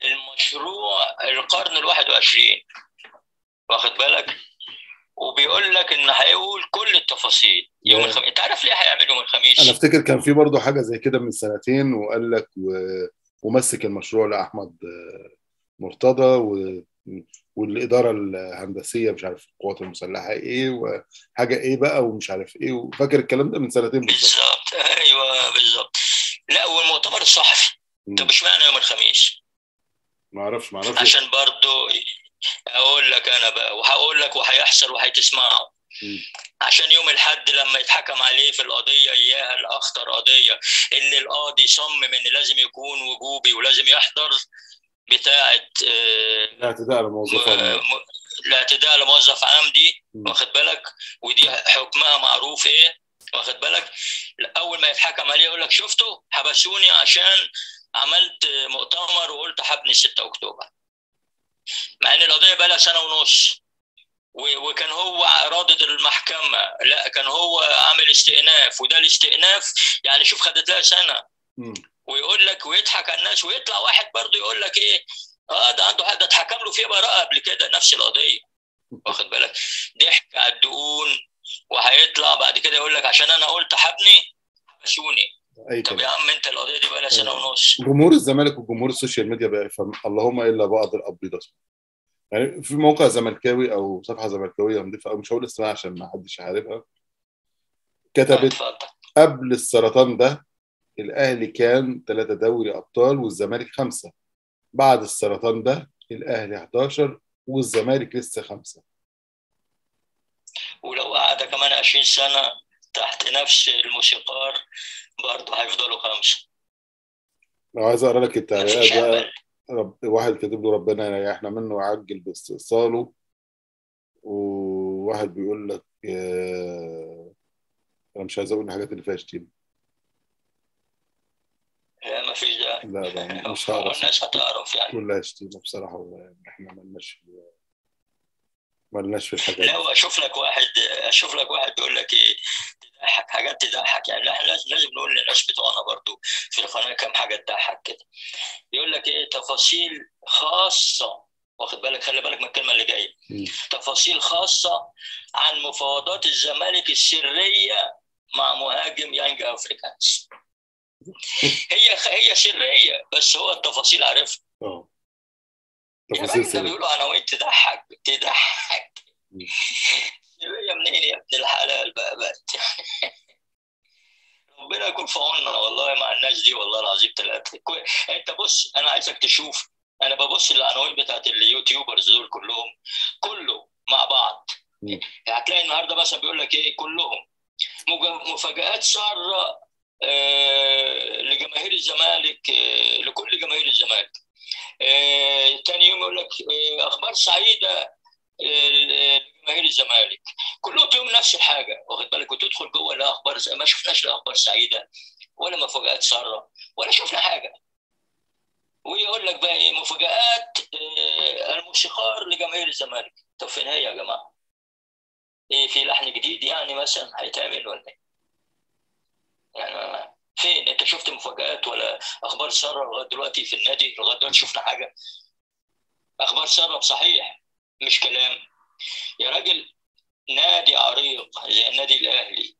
المشروع القرن الواحد وعشرين واخد بالك وبيقول لك ان هيقول كل التفاصيل يوم يا. الخميس انت عارف ليه هيعمل يوم الخميس انا افتكر كان في برضه حاجه زي كده من سنتين وقال لك و... ومسك المشروع لاحمد آه، مرتضى و... والاداره الهندسيه مش عارف القوات المسلحه ايه وحاجه ايه بقى ومش عارف ايه وفاكر الكلام ده من سنتين بالظبط بالظبط ايوه بالظبط لا والمؤتمر الصحفي طب مم. اشمعنى يوم الخميس ما اعرفش ما اعرفش عشان برضو اقول لك انا بقى وهقول لك وهيحصل وهتسمعه مم. عشان يوم الحد لما يتحكم عليه في القضيه اياها الاخطر قضيه اللي القاضي صمم ان لازم يكون وجوبي ولازم يحضر بتاعه آه، الاعتداء على موظف م- م- الاعتداء على موظف عام دي مم. واخد بالك ودي حكمها معروف ايه واخد بالك اول ما يتحكم عليه يقول لك شفتوا حبسوني عشان عملت مؤتمر وقلت حبني 6 اكتوبر مع ان القضيه بقى لها سنه ونص و- وكان هو رادد المحكمه لا كان هو عامل استئناف وده الاستئناف يعني شوف خدت لها سنه مم. ويقول لك ويضحك على الناس ويطلع واحد برضه يقول لك ايه اه ده عنده حد ده اتحكم له فيه براءه قبل كده نفس القضيه واخد بالك ضحك على الدقون وهيطلع بعد كده يقول لك عشان انا قلت حبني حبسوني اي طب كلام يا عم انت القضيه دي بقى لها سنه ونص جمهور الزمالك وجمهور السوشيال ميديا بقى يفهم اللهم الا بعض الابيض اسود يعني في موقع زملكاوي او صفحه زملكاويه نضيفه او مش هقول اسمها عشان ما حدش عارفها كتبت اتفضل قبل السرطان ده الاهلي كان ثلاثه دوري ابطال والزمالك خمسه بعد السرطان ده الاهلي 11 والزمالك لسه خمسه ولو قعد كمان 20 سنه تحت نفس الموسيقار برضه هيفضلوا خمسه لو عايز اقرا لك مفيش التعليقات بقى امل رب واحد كاتب له ربنا يريحنا منه ويعجل باستئصاله وواحد بيقول لك آه، انا مش عايز اقول الحاجات اللي فيها شتيمه لا مفيش داعي لا لا مش هعرف الناس هتعرف يعني كلها شتيمه بصراحه والله يعني احنا مالناش مالناش في الحاجات دي لا اشوف لك واحد اشوف لك واحد بيقول لك ايه تضحك حاجات تضحك يعني لا، احنا لازم لازم نقول للناس بتوعنا برضو في القناه كام حاجه تضحك كده يقول لك ايه تفاصيل خاصه واخد بالك خلي بالك من الكلمه اللي جايه مم. تفاصيل خاصه عن مفاوضات الزمالك السريه مع مهاجم يانج افريكانز هي هي سريه بس هو التفاصيل عارفها اه يا تفاصيل راجل ده سرية بيقولوا عناوين تضحك تضحك مم. سريه منين يا ابن الحلال بقى بقى ربنا يكون في عوننا والله مع الناس دي والله العظيم ثلاثة كوي... انت بص انا عايزك تشوف انا ببص للعناوين بتاعت اليوتيوبرز دول كلهم كله مع بعض مم. هتلاقي النهارده مثلا بيقول لك ايه كلهم مج- مفاجآت سارة آه، لجماهير الزمالك آه، لكل جماهير الزمالك آه، تاني يوم يقول لك آه، اخبار سعيده آه، لجماهير الزمالك كلهم فيهم نفس الحاجه واخد بالك وتدخل جوه لا اخبار ما شفناش لا اخبار سعيده ولا مفاجآت ساره ولا شفنا حاجه ويقول لك بقى ايه مفاجآت آه، الموسيقار لجماهير الزمالك طب فين هي يا جماعه؟ ايه في لحن جديد يعني مثلا هيتعمل ولا ايه؟ يعني فين انت شفت مفاجآت ولا اخبار ساره لغايه دلوقتي في النادي لغايه دلوقتي شفنا حاجه اخبار ساره صحيح مش كلام يا راجل نادي عريق زي النادي الاهلي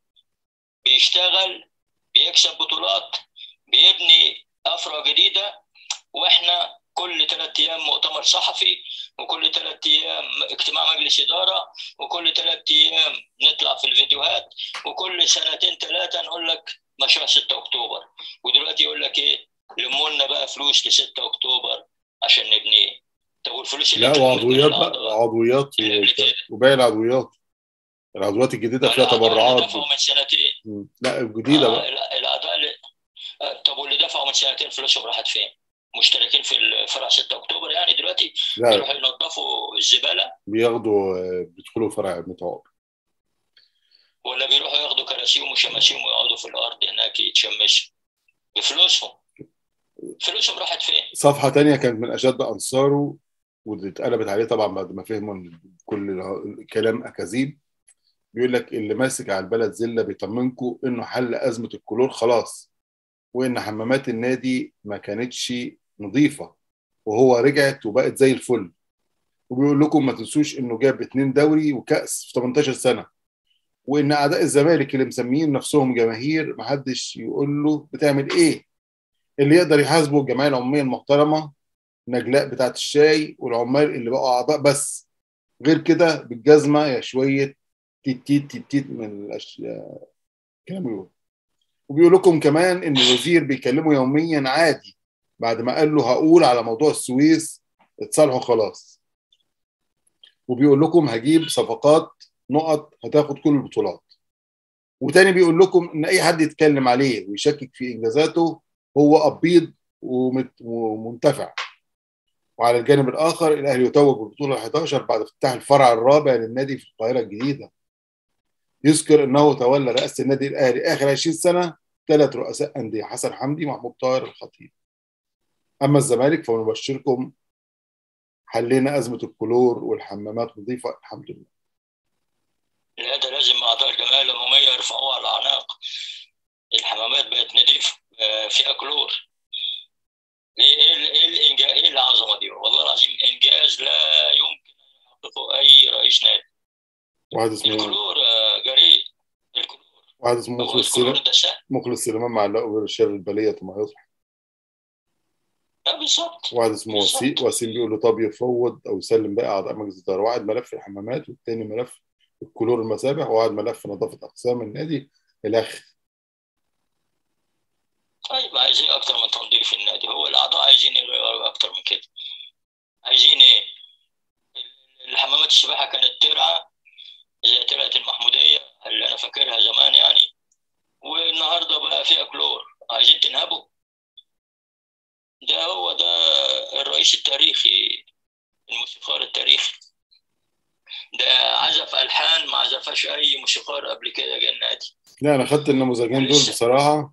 بيشتغل بيكسب بطولات بيبني افرع جديده واحنا كل ثلاث ايام مؤتمر صحفي وكل ثلاث ايام اجتماع مجلس اداره وكل ثلاث ايام نطلع في الفيديوهات وكل سنتين ثلاثه نقول لك مشروع 6 اكتوبر ودلوقتي يقول لك ايه لموا لنا بقى فلوس ل 6 اكتوبر عشان نبنيه طب والفلوس اللي لا اتلمت من وعضويات بقى الأعضاء عضويات اللي قبل كده وباقي العضويات العضويات الجديده فيها الأعضاء اللي تبرعات دفعوا من سنتين مم. لا الجديده آه بقى لا، الاعضاء اللي... آه، طب واللي دفعوا من سنتين فلوسهم راحت فين؟ مشتركين في الفرع 6 اكتوبر يعني دلوقتي لا بيروحوا ينظفوا الزباله بياخدوا آه، بيدخلوا فرع متعاق ولا بيروحوا ياخدوا كراسيهم وشماسيهم ويقعدوا في الارض هناك يتشمسوا بفلوسهم فلوسهم راحت فين؟ صفحه تانية كانت من اشد انصاره واللي اتقلبت عليه طبعا بعد ما فهموا ان كل الكلام اكاذيب بيقول لك اللي ماسك على البلد زله بيطمنكم انه حل ازمه الكلور خلاص وان حمامات النادي ما كانتش نظيفه وهو رجعت وبقت زي الفل وبيقول لكم ما تنسوش انه جاب اتنين دوري وكاس في 18 سنه وان اعداء الزمالك اللي مسميين نفسهم جماهير محدش يقول له بتعمل ايه اللي يقدر يحاسبه الجمعيه العموميه المحترمه نجلاء بتاعت الشاي والعمال اللي بقوا اعضاء بس غير كده بالجزمه يا شويه تيت تيت تيت تيت من الاشياء كلام يقول وبيقول لكم كمان ان الوزير بيكلمه يوميا عادي بعد ما قال له هقول على موضوع السويس اتصالحوا خلاص وبيقول لكم هجيب صفقات نقط هتاخد كل البطولات وتاني بيقول لكم ان اي حد يتكلم عليه ويشكك في انجازاته هو ابيض ومت- ومنتفع وعلى الجانب الاخر الاهلي يتوج بالبطوله 11 بعد افتتاح الفرع الرابع للنادي في القاهره الجديده يذكر انه تولى رئاسه النادي الاهلي اخر 20 سنه ثلاث رؤساء انديه حسن حمدي محمود طاهر الخطيب اما الزمالك فنبشركم حلينا ازمه الكلور والحمامات نظيفه الحمد لله لا ده لازم اعضاء الجمعيه العموميه يرفعوها على الاعناق الحمامات بقت نظيفه آه، فيها كلور ايه ايه ايه الانجاز ايه العظمه دي والله العظيم انجاز لا يمكن ان يحققه اي رئيس نادي واحد اسمه الكلور آه، جريء الكلور واحد اسمه هو مخلص الكلور سليمان ده سهل مخلص سليمان معلقه بالشر البليه ما يصبح آه، بالظبط واحد اسمه وسيم وسيم بيقول له طب يفوض او يسلم باقي اعضاء مجلس الاداره واحد ملف الحمامات والتاني ملف الكلور المسابح وواحد ملف نظافه اقسام النادي الاخ طيب عايزين اكتر من تنظيف النادي هو الاعضاء عايزين يغيروا اكتر من كده عايزين ايه الحمامات السباحه كانت ترعى زي ترعه المحموديه اللي انا فاكرها زمان يعني والنهارده بقى فيها كلور عايزين تنهبوا ده هو ده الرئيس التاريخي الموسيقار التاريخي ده عزف الحان ما عزفهاش اي موسيقار قبل كده جه النادي لا انا خدت النموذجين دول ولسه. بصراحه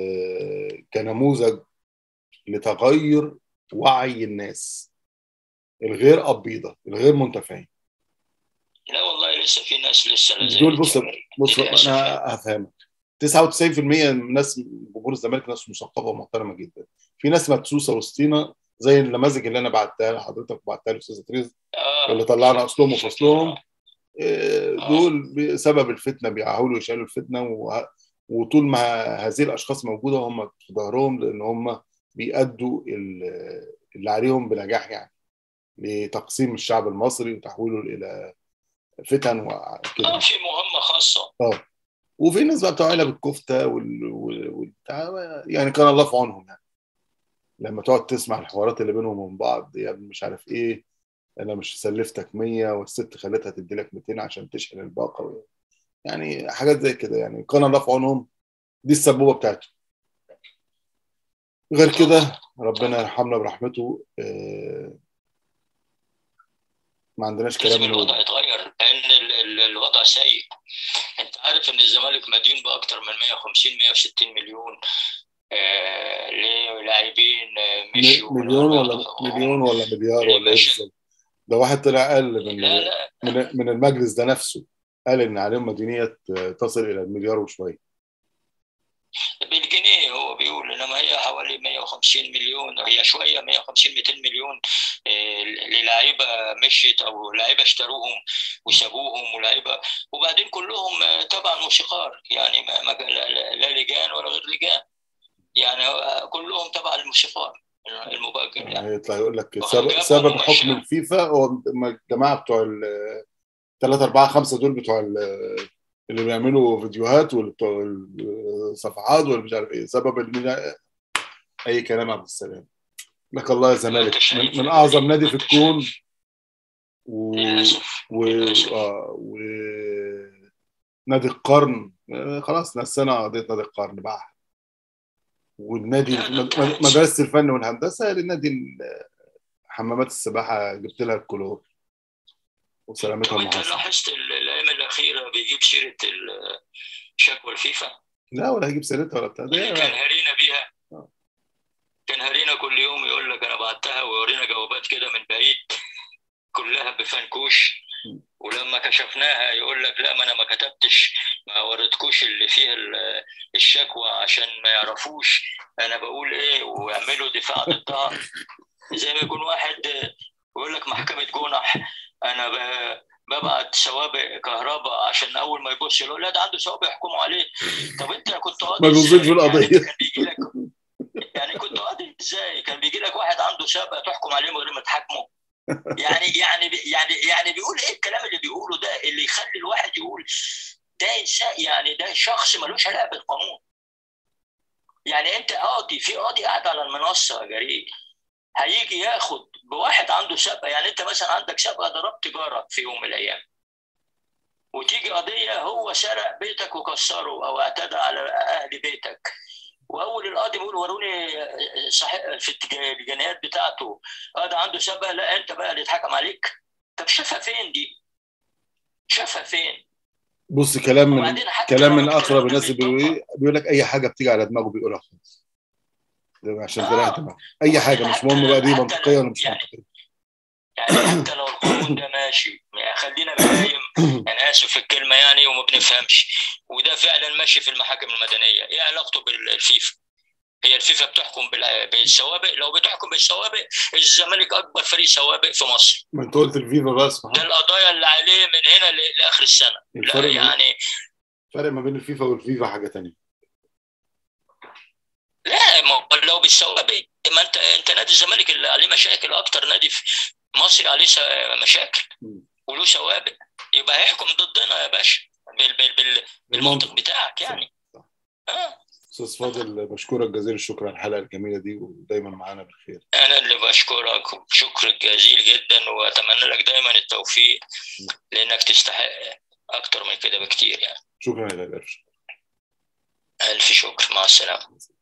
آه، كنموذج لتغير وعي الناس الغير ابيضه الغير منتفعين لا والله لسه في ناس لسه لا دول بص زالت يعني بص للأسف انا يعني. هفهمك 99% من ناس جمهور الزمالك ناس مثقفه ومحترمه جدا في ناس مدسوسه وسطينا زي النماذج اللي انا بعتها لحضرتك وبعتها لاستاذ تريز آه. اللي طلعنا اصلهم فاكر، وفصلهم آه. آه، دول بسبب الفتنه بيحاولوا يشيلوا الفتنه و... وطول ما هذه الاشخاص موجوده هم في ظهرهم لان هم بيأدوا ال- اللي عليهم بنجاح يعني لتقسيم الشعب المصري وتحويله الى فتن وكده اه في مهمه خاصه اه وفي ناس بقى بتوع علب الكفته وال... وال... والبتاع يعني كان الله في عونهم يعني لما تقعد تسمع الحوارات اللي بينهم وبين بعض يا ابني مش عارف ايه انا مش سلفتك 100 والست خلتها تدي لك 200 عشان تشحن الباقه يعني حاجات زي كده يعني كان الله في عونهم دي السبوبه بتاعته غير كده ربنا يرحمنا برحمته آه، ما عندناش كلام لازم نقول الوضع يتغير لان ال- ال- الوضع سيء انت عارف ان الزمالك مدين باكثر من 150 160 مليون آه للاعبين آه، مشيوا م- مليون ولا وهم- مليون ولا مليار ولا ايه بالظبط ده واحد طلع قال من لا لا من من المجلس ده نفسه قال ان عليهم مديونيه تصل الى المليار وشويه بالجنيه هو بيقول انما هي حوالي 150 مليون هي شويه 150 200 مليون آه، للاعيبه مشيت او لعيبه اشتروهم وسابوهم ولاعيبه وبعدين كلهم آه، تبع الموسيقار يعني ما ما- لا- لا لا لجان ولا غير لجان يعني آه، كلهم تبع الموسيقار المباجر يعني يعني يطلع يقول لك وهم سبب, جابوا سبب ممشى. حكم الفيفا هو الجماعه بتوع الثلاثة أربعة خمسة دول بتوع ال- اللي بيعملوا فيديوهات واللي بتوع الصفحات واللي مش عارف ايه سبب المينا- اي كلام عبد السلام لك الله يا زمالك من, من اعظم نادي في الكون و... للاسف و... للأسف. آه و... نادي القرن آه، خلاص نسينا قضيه نادي القرن بقى والنادي لا، لا، مد- لا. مدرسه الفن والهندسه للنادي ال- حمامات السباحه جبت لها الكلور وسلامتها طب انت المحصن لاحظت ال- الايام الاخيره بيجيب سيره ال- شكوى الفيفا لا ولا هجيب سيرتها ولا بتاع اللي ده كان هارينا بيها آه. كان هارينا كل يوم يقول لك انا بعتها ويورينا جوابات كده من بعيد كلها بفنكوش م. ولما كشفناها يقول لك لا ما انا ما كتبتش ما وريتكوش اللي فيها ال- الشكوى عشان ما يعرفوش انا بقول ايه ويعملوا دفاع ضدها زي ما يكون واحد يقول لك محكمه جنح انا ب- ببعت سوابق كهرباء عشان اول ما يبص يقول لا ده عنده سوابق يحكموا عليه طب انت كنت قاضي ما بيوصلش إزاي؟ في القضية. يعني كان بيجي لك يعني كنت قاضي ازاي كان بيجي لك واحد عنده سابقه تحكم عليه من غير ما تحاكمه يعني يعني بي- يعني يعني بيقول ايه الكلام اللي بيقوله ده اللي يخلي الواحد يقول ده انسان يعني ده شخص ملوش علاقه بالقانون يعني انت قاضي في قاضي قاعد على المنصه يا جريء هيجي ياخد بواحد عنده سابقه يعني انت مثلا عندك سابقه ضربت جارك في يوم من الايام وتيجي قضيه هو سرق بيتك وكسره او اعتدى على اهل بيتك واول القاضي بيقول وروني صحيح في التج- الجنايات بتاعته اه ده عنده سابقه لا انت بقى اللي يتحكم عليك طب شافها فين دي؟ شافها فين؟ بص كلام من وبعدين حتى كلام لو من الكلام اقرب ده الناس اللي بيقولوا بيتطبق، ايه بيقول لك اي حاجه بتيجي على دماغه بيقولها خلاص ده عشان آه. تريح دماغه اي حاجه مش مهم بقى دي حتى منطقيه ولا مش يعني- منطقيه يعني حتى لو القانون ده ماشي يعني خلينا بهايم انا اسف في الكلمه يعني وما بنفهمش وده فعلا ماشي في المحاكم المدنيه ايه علاقته بالفيفا؟ هي الفيفا بتحكم بال- بالسوابق لو بتحكم بالسوابق الزمالك اكبر فريق سوابق في مصر ما انت قلت الفيفا بس ده القضايا اللي عليه من هنا ل- لاخر السنه لا الفرق ما- يعني الفرق ما بين الفيفا والفيفا حاجه تانية لا ما هو لو بالسوابق ما انت انت نادي الزمالك اللي عليه مشاكل اكتر نادي في مصر عليه س- مشاكل مم. وله سوابق يبقى هيحكم ضدنا يا باشا بال بال بال بالمنطق بتاعك يعني صح. اه استاذ فاضل بشكرك جزيل الشكر على الحلقه الجميله دي ودايما معانا بالخير انا اللي بشكرك شكر جزيل جدا واتمنى لك دايما التوفيق لانك تستحق اكتر من كده بكتير يعني شكرا يا غالي الف شكر مع السلامه